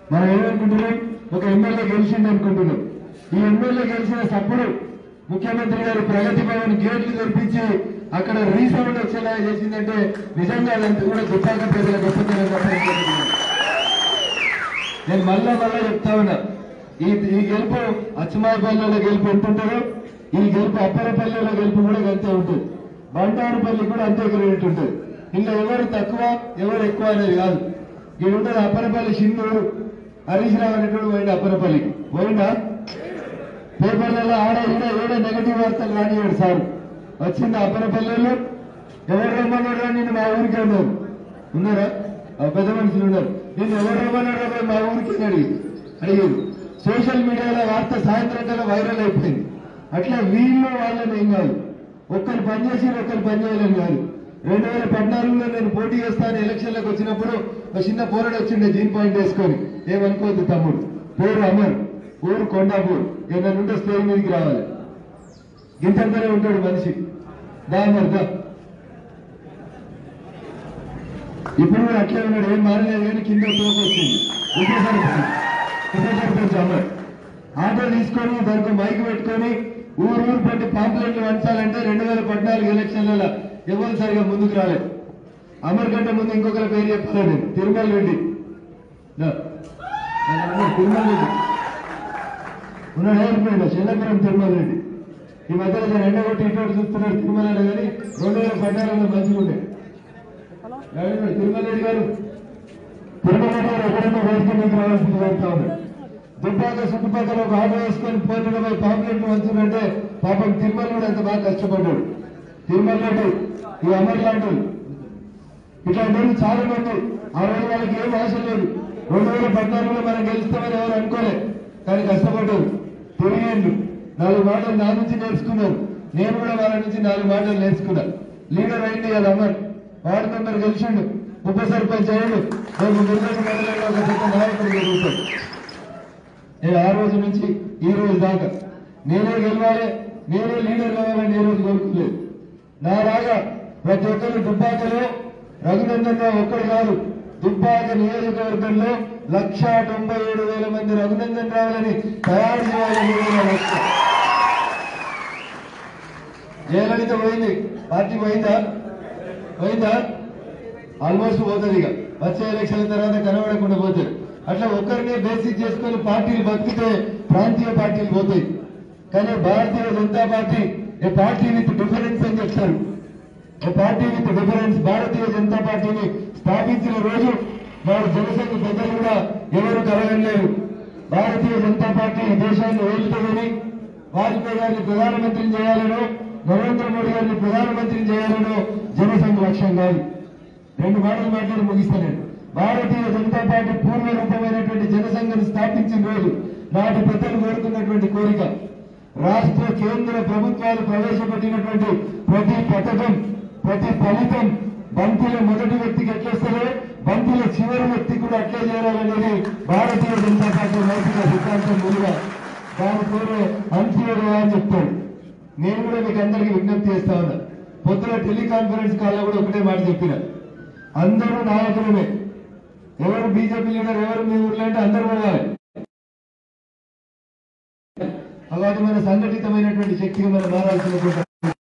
మనం ఏమనుకుంటున్నాం ఒక ఎమ్మెల్యే గెలిచింది అనుకుంటున్నాం ఈ ఎమ్మెల్యే గెలిచిన సప్పుడు ముఖ్యమంత్రి గారు ప్రగతి భవన్ గేట్లు తెరిపించి అక్కడ రీసౌండ్ వచ్చేలా చేసిందంటే నిజంగా అదంతా కూడా దుబ్బాక ప్రజల గొప్పతనం తప్ప ఇంకోటి కాదు. నేను మళ్ళా మళ్ళా చెప్తా ఉన్నా ఈ ఈ గెలుపు అచ్చమాయపల్లిలో గెలుపు ఉంటుంటారో ఈ గెలుపు అప్పరపల్లిలో గెలుపు కూడా అంతే ఉంటుంది బండారుపల్లి కూడా అంతే గ్రేట్ ఉంటుంది ఇంకా ఎవరు తక్కువ ఎవరు ఎక్కువ అనేది కాదు ఇక్కడ ఉంటుంది అప్పరపల్లి సింధుడు హరీష్ రావు అనేటువంటి పోయింది అప్పరపల్లికి పోయిందా పేపర్లలో ఆడ ఈడ ఏడ నెగటివ్ వార్తలు రానివాడు సార్ వచ్చింది అప్పరపల్లెలో ఎవరు రమ్మన్నాడు నేను మా ఊరికి అన్నారు ఉన్నారా ఆ పెద్ద మనుషులు ఉన్నారు నేను ఎవరు రమ్మన్నాడు రా మా ఊరికి అని అడిగి అడిగారు సోషల్ మీడియాలో వార్త సాయంత్రం కల్లా వైరల్ అయిపోయింది అట్లా వీళ్ళు వాళ్ళని ఏం కాదు ఒక్కరు పని చేసి ఒక్కరు పని చేయాలని కాదు రెండు వేల పద్నాలుగులో నేను పోటీ చేస్తాను ఎలక్షన్లకు వచ్చినప్పుడు ఒక చిన్న పోరాడు వచ్చిండే జీన్ పాయింట్ వేసుకొని ఏమనుకోవద్దు తమ్ముడు పేరు అమర్ ఊరు కొండాపూర్ ఏదైనా ఉంటే స్టేజ్ మీదకి రావాలి గింతంతనే ఉంటాడు మనిషి దా అమర్ దా ఇప్పుడు కూడా అట్లే ఉన్నాడు ఏం మారలేదు కానీ కింద తోపు వచ్చింది ఉప సర్పంచ్ ఉప సర్పంచ్ అమర్ ఆటో తీసుకొని దానికి మైక్ పెట్టుకొని ఊరు ఊరు పట్టి పాంప్లెట్లు వంచాలంటే రెండు వేల పద్నాలుగు ఎలక్షన్లలో ఎవరు సరిగా ముందుకు రాలేదు అమర్ కంటే ముందు ఇంకొకరి పేరు చెప్పాలి నేను తిరుమల రెడ్డి దా. ఆయన తిరుమల రెడ్డి ఉన్నాడు అయిపోయింది చిన్నపురం తిరుమల రెడ్డి ఈ మధ్యలో నేను ఎండగొట్టి ఇటువంటి చూస్తున్నాడు తిరుమల రెడ్డి కానీ రెండు వేల పద్నాలుగులో మంచిగా ఉండే ఎవరు తిరుమల రెడ్డి గారు తిరుమల రెడ్డి గారు ఎక్కడన్నా వేదిక మీకు రావాల్సింది కోరుతా ఉన్నాడు దుబ్బాక చుట్టుపక్కల ఒక ఆటో వేసుకొని పోటీలో పోయి పాంప్లెట్లు వంచునంటే పాపం తిరుమల కూడా అంత బాగా కష్టపడ్డాడు తిరుమల రెడ్డి ఈ అమర్ లాంటి వాళ్ళు. ఇట్లాంటి వాళ్ళు చాలా మంది ఆ రోజు వాళ్ళకి ఏం ఆశ లేదు రెండు వేల పద్నాలుగులో మనం గెలుస్తామని ఎవరు అనుకోలే కానీ కష్టపడ్డారు తిరిగిండు నాలుగు మాటలు నా నుంచి నేర్చుకున్నారు నేను కూడా వాళ్ళ నుంచి నాలుగు మాటలు నేర్చుకున్నా లీడర్ అయింది కదా అమ్మర్ వార్డు మెంబర్ గెలిచిండు ఉప సర్పంచ్ అయ్యాడు రేపు నిర్దేశ మండలంలో ఒక పెద్ద నాయకుడు జరుగుతాడు నేను ఆ రోజు నుంచి ఈ రోజు దాకా నేనే గెలవాలి నేనే లీడర్ కావాలని ఏ రోజు కోరుకోలేదు నా రాగా ప్రతి ఒక్కరు దుబ్బాకలో రఘునందన్ రావు ఒక్కడు కాదు దుబ్బాక నియోజకవర్గంలో లక్ష తొంభై ఏడు వేల మంది రఘునందన్ రావులని తయారు చేయాలని నా లక్ష్యం జయలలిత పోయింది పార్టీ పోయిందా పోయిందా ఆల్మోస్ట్ పోతుంది ఇక వచ్చే ఎలక్షన్ తర్వాత కనబడకుండా పోతుంది అట్లా ఒక్కరినే బేసిక్ చేసుకొని పార్టీలు బతికితే ప్రాంతీయ పార్టీలు పోతాయి కానీ Bharatiya Janata party a party with difference అని చెప్తారు a party with difference Bharatiya Janata పార్టీని స్థాపించిన రోజు వారు జనసంఘ పెద్దలు కూడా ఎవరు కలగలేరు భారతీయ జనతా పార్టీ ఈ దేశాన్ని ఏలుతుందని వాజ్పేయి గారిని ప్రధానమంత్రిని చేయాలనో నరేంద్ర మోడీ గారిని ప్రధానమంత్రిని చేయాలనో జనసంఘ లక్ష్యం కాదు రెండు మాటలు మాట్లాడి ముగిస్తాను భారతీయ జనతా పార్టీ పూర్వ రూపమైనటువంటి జనసంఘాన్ని స్థాపించిన రోజు నాటి పెద్దలు కోరుకున్నటువంటి కోరిక రాష్ట్ర కేంద్ర ప్రభుత్వాలు ప్రవేశపెట్టినటువంటి ప్రతి పథకం ప్రతి ఫలితం బంతిలో మొదటి వ్యక్తికి ఎట్లొస్తారో బంతిలో చివరి వ్యక్తి కూడా అట్లే చేరాలనేది భారతీయ జనతా పార్టీ నైతిక సిద్ధాంతం ముందుగా దాని పేరు అంత్యోదయ అని చెప్తాడు నేను కూడా మీకు అందరికీ విజ్ఞప్తి చేస్తా ఉన్నా పొద్దున టెలికాన్ఫరెన్స్ కాల్లో కూడా ఒకటే మాట చెప్పిన అందరూ నాయకులమే ఎవరు బీజేపీ లీడర్ ఎవరు మీ ఊర్లో అంటే అందరూ పోవాలి అలాగే మన సంఘటితమైనటువంటి శక్తిగా మనం మారాల్సినటువంటి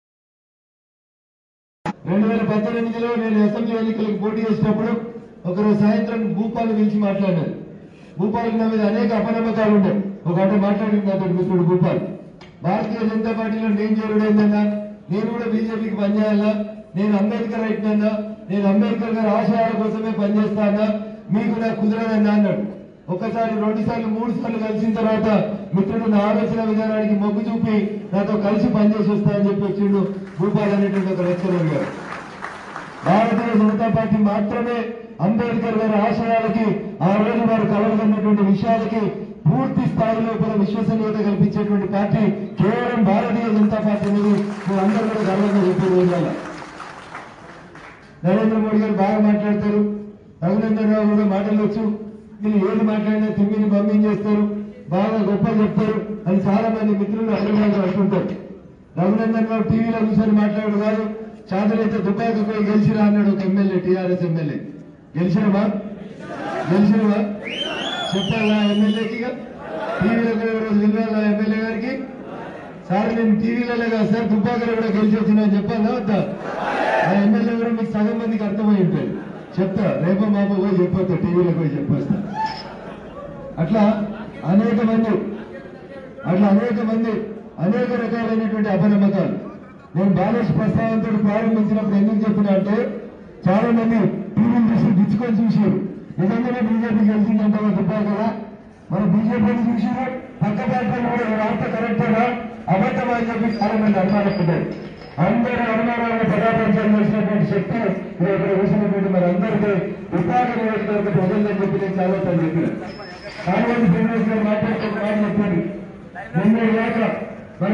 రెండు వేల పద్దెనిమిదిలో నేను అసెంబ్లీ ఎన్నికలకు పోటీ చేసినప్పుడు ఒకరోజు సాయంత్రం భూపాలు పిలిచి మాట్లాడాను భూపాలకు నా మీద అనేక అపనమ్మకాలు ఉన్నాయి ఒక గంట మాట్లాడింది నాతో మిత్రుడు భూపాల్ భారతీయ జనతా పార్టీలో నేను చేరుడైందన్నా నేను కూడా బీజేపీకి పనిచేయాలా నేను అంబేద్కర్ అయిపోయినా నేను అంబేద్కర్ గారి ఆశయాల కోసమే పనిచేస్తానా మీకు నాకు కుదరదన్నా అన్నాడు ఒకసారి రెండు సార్లు మూడు సార్లు కలిసిన తర్వాత మిత్రుడు నా ఆలోచన విధానానికి మొగ్గు చూపి నాతో కలిసి పనిచేసి వస్తానని చెప్పి వచ్చిండు భూపాల్ అనేటువంటి ఒక లెక్చరర్ గారు భారతీయ జనతా పార్టీ మాత్రమే అంబేద్కర్ గారి ఆశయాలకి ఆ రోజు వారు కలగన్నటువంటి విషయాలకి పూర్తి స్థాయి లోపల విశ్వసనీయత కల్పించేటువంటి పార్టీ కేవలం భారతీయ జనతా పార్టీ అనేది మీరు అందరూ కూడా గర్వంగా చెప్పేది ఇవాళ నరేంద్ర మోడీ గారు బాగా మాట్లాడతారు రఘునందన్ రావు కూడా మాట్లాడవచ్చు వీళ్ళు ఏది మాట్లాడినా తిమ్మిని పంపించేస్తారు బాగా గొప్ప చెప్తారు అని చాలా మంది మిత్రులు అభిమానులు అంటుంటారు రఘునందన్ రావు టీవీలో కూర్చొని మాట్లాడు కాదు చాదరైతే దుబాయ్కి పోయి గెలిచిరా అన్నాడు ఒక ఎమ్మెల్యే టీఆర్ఎస్ ఎమ్మెల్యే గెలిచినవా గెలిచినవా చెప్పాలా ఎమ్మెల్యేకి ఇక? టీవీలో రోజు వినవాలా ఎమ్మెల్యే గారికి సార్ నేను టీవీలలో కాదు సార్ దుబ్బాకలో కూడా గెలిచి వచ్చినా చెప్పాలా వద్దా ఆ ఎమ్మెల్యే కూడా మీకు సగం మందికి అర్థమై ఉంటుంది చెప్తా రేపో మాపో పోయి చెప్పొస్తా టీవీలో పోయి చెప్పొస్తా అట్లా అనేక మంది అట్లా అనేక మంది అనేక రకాలైనటువంటి అపనమ్మకాలు నేను బాలేష్ ప్రస్తావంతో ప్రారంభించినప్పుడు ఎందుకు చెప్పినా అంటే చాలా మంది టీవీలు చూసి దిచ్చుకొని చూసారు నిజంగానే బీజేపీ గెలిచిందంటే దుబ్బాయి కదా మన బీజేపీని చూసారు పక్క పార్టీలు కూడా ఈ వార్త కరెక్టేనా అబద్ధమా అని చెప్పి చాలా మంది అనుమానిస్తున్నారు అందరూ అనుమానాలను పదార్థం చేసినటువంటి శక్తి మీరు ఇక్కడ కూర్చున్నటువంటి మరి అందరికీ ఉపాధ నియోజకవర్గ ప్రజలని చెప్పి నేను చాలా సార్లు చెప్పిన కాంగ్రెస్ శ్రీనివాస్ గారు మాట్లాడుతూ ఒక మాట చెప్పారు నిన్న దాకా మనం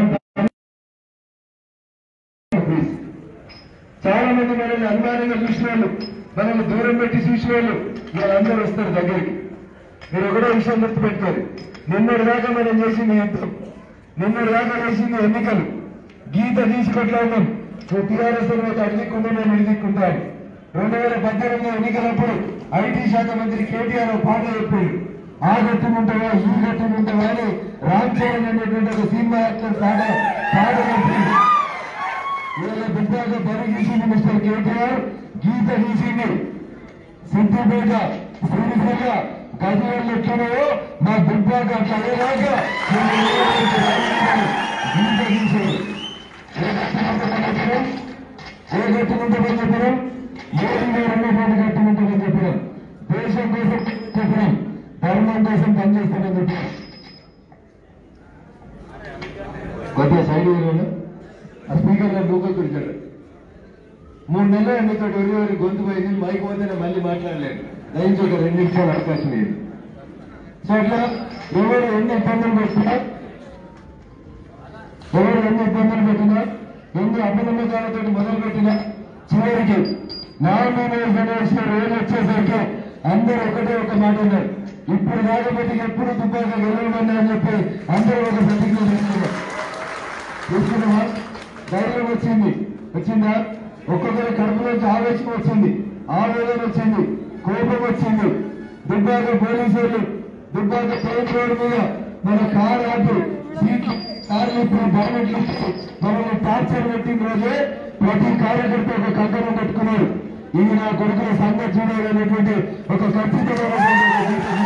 చాలా మంది మనల్ని అనుమానంగా చూసిన వాళ్ళు మనల్ని దూరం పెట్టి చూసిన వాళ్ళు వాళ్ళందరూ వస్తారు దగ్గరికి మీరు ఒకటో విషయం గుర్తుపెట్టుకోరు నిన్నటి దాకా మనం చేసింది యుద్ధం నిన్నటి దాకా చేసింది ఎన్నికలు గీత తీసుకొట్లాడినాం నువ్వు టీఆర్ఎస్ అయితే అడిగికుండా నేను అడిగికుంటాను రెండు వేల పద్దెనిమిది ఎన్నికలప్పుడు ఐటీ శాఖ మంత్రి కేటీఆర్ ఒక పాట చెప్పాడు ఆ గట్టునుంటావా ఈ గట్టునుంటావా అని రామ్ చరణ్ అనేటువంటి ఒక సినిమా యాక్టర్ పాట పాట చెప్పింది ఇవాళ బిడ్డగా బరి గీసింది మిస్టర్ కేటీఆర్ గీత గీసింది సిద్దిపేట శ్రీనిపేట గజవాళ్ళు ఎట్లనో మా బిడ్డగా అయ్యేలాగా గీత గీసేది ఏ గట్టునుంటామని చెప్పినాం ఏ గట్టునుంటామని చెప్పినాం ఏది వేరన్నటువంటి గట్టునుంటామని చెప్పినాం దేశం కోసం చెప్పినాం ధర్మం కోసం పనిచేస్తామని చెప్పినాం కొద్దిగా సైడ్ వేరే ఆ స్పీకర్ గారు లోకల్ దొరికాడు మూడు నెలలు మీతో ఎవరి ఎవరి గొంతు పోయింది మైక్ పోతేనే మళ్ళీ మాట్లాడలేదు దయచేసి ఒక రెండు నిమిషాలు అవకాశం లేదు సో అట్లా ఎవరు ఎన్ని ఇబ్బందులు పెట్టినా ఎవరు ఎన్ని ఇబ్బందులు పెట్టినా ఎన్ని అభినమ్మకాలతో మొదలు పెట్టినా చివరికి నామినేషన్ వేసిన రోజు వచ్చేసరికి అందరూ ఒకటే ఒక మాట ఉన్నారు ఇప్పుడు కాకపోతే ఎప్పుడు దుబ్బాక గెలవమన్నా అని చెప్పి అందరూ ఒక ప్రతిజ్ఞ తీసుకున్నారు చూస్తున్నావా ధైర్యం వచ్చింది వచ్చిందా ఒక్కొక్కరి కడుపులోంచి ఆవేశం వచ్చింది ఆవేదన వచ్చింది కోపం వచ్చింది దుబ్బాక పోలీసులు దుబ్బాక ట్రైన్ రోడ్ మీద మన కారు ఆపి సీట్లు కార్లు ఇప్పుడు బానెట్లు ఇచ్చి మనల్ని టార్చర్ పెట్టిన రోజే ప్రతి కార్యకర్త ఒక కంకణం కట్టుకున్నారు ఇది నా కొడుకుల సంగతి చూడాలనేటువంటి ఒక ఖచ్చితమైన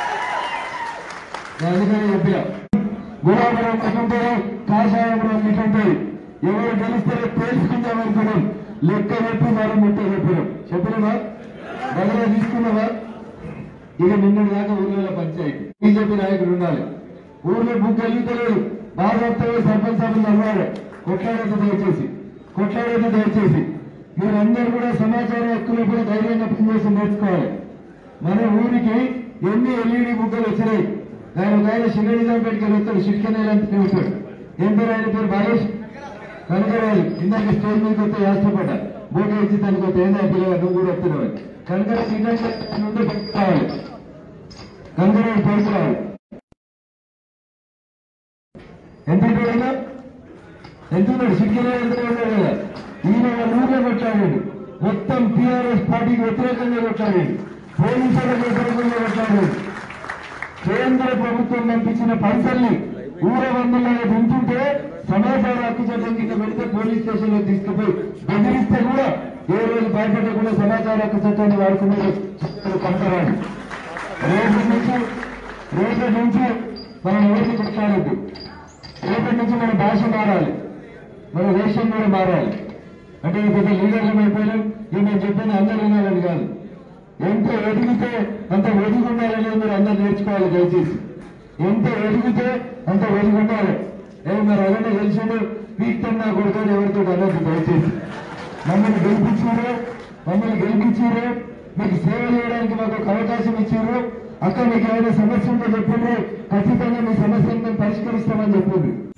అందుకని చెప్పిన గులాబీ రంగు ఎటుంటారు కాషాయం రంగు ఇటుంటాయి ఎవరు గెలిస్తారో తెలుసుకుందాం అనుకున్నాం లెక్క చెప్పి మరి ముట్ట చెప్పినాం చెప్పినవా బలగా తీసుకున్నావా ఇక నిన్నటి దాకా ఊర్లలో పంచాయతీ బీజేపీ నాయకుడు ఉండాలి ఊర్లో బుక్ కలిగితలేడు బాధపడతావే సర్పంచ్ సభ్యులు అన్నారు కొట్లాడేది దయచేసి కొట్లాడేది దయచేసి మీరందరూ కూడా సమాచారం హక్కులు కూడా ధైర్యంగా పనిచేసి నేర్చుకోవాలి మన ఊరికి ఎన్ని ఎల్ఈడి బుగ్గలు వచ్చినాయి దాని ఒక ఆయన చిన్న నిజాంపేటకి వస్తాడు చిట్కనేలంటే ఉంటాడు ఏం పేరు ఆయన పేరు బాలేష్ కనకరాజు ఇందాక స్టేజ్ మీదకి వస్తే యాష్టపడ్డ బోట ఇచ్చి తనకు వస్తే ఏందా పిల్లగా నువ్వు కూడా వస్తున్నావు కనకరాజు ఇందాక నుండి కావాలి కనకరాజు పైకి రావాలి ఎంత పేరైనా ఎంత ఉన్నాడు చిట్కనే ఎంత ఉన్నాడు కదా ఈయన వాళ్ళ ఊళ్ళో కొట్లాడాడు మొత్తం టీఆర్ఎస్ పార్టీకి వ్యతిరేకంగా కొట్లాడాడు పోలీసులకు వ్యతిరేకంగా కొట్లాడాడు కేంద్ర ప్రభుత్వం పంపించిన పైసల్ని ఊర వందలాగా తింటుంటే సమాచార హక్కు చట్టం కింద పెడితే పోలీస్ స్టేషన్ లో తీసుకుపోయి బెదిరిస్తే కూడా ఏ రోజు భయపడకుండా సమాచార హక్కు చట్టాన్ని వాడుకున్నారు పంపరాడు రేపటి నుంచి రేపటి నుంచి మనం ఎవరిని కొట్లాడద్దు రేపటి నుంచి మన భాష మారాలి మన దేశం కూడా మారాలి అంటే ఈ పెద్ద లీడర్లు అయిపోయినాం ఇవి నేను చెప్పిన అందరూ వినాలని కాదు ఎంత ఎదిగితే అంత ఒదిగి ఉండాలనేది మీరు అందరూ నేర్చుకోవాలి దయచేసి ఎంత ఎదిగితే అంత ఒదిగి ఉండాలి ఏ మరి అదన్నా తెలిసిండు పీక్తం నా కొడుకు ఎవరితో అనొద్దు దయచేసి మమ్మల్ని గెలిపించారు మమ్మల్ని గెలిపించారు మీకు సేవ చేయడానికి మాకు ఒక అవకాశం ఇచ్చారు అక్కడ మీకు ఏమైనా సమస్య ఉందో చెప్పిండ్రు ఖచ్చితంగా మీ సమస్యను మేము పరిష్కరిస్తామని చెప్పింది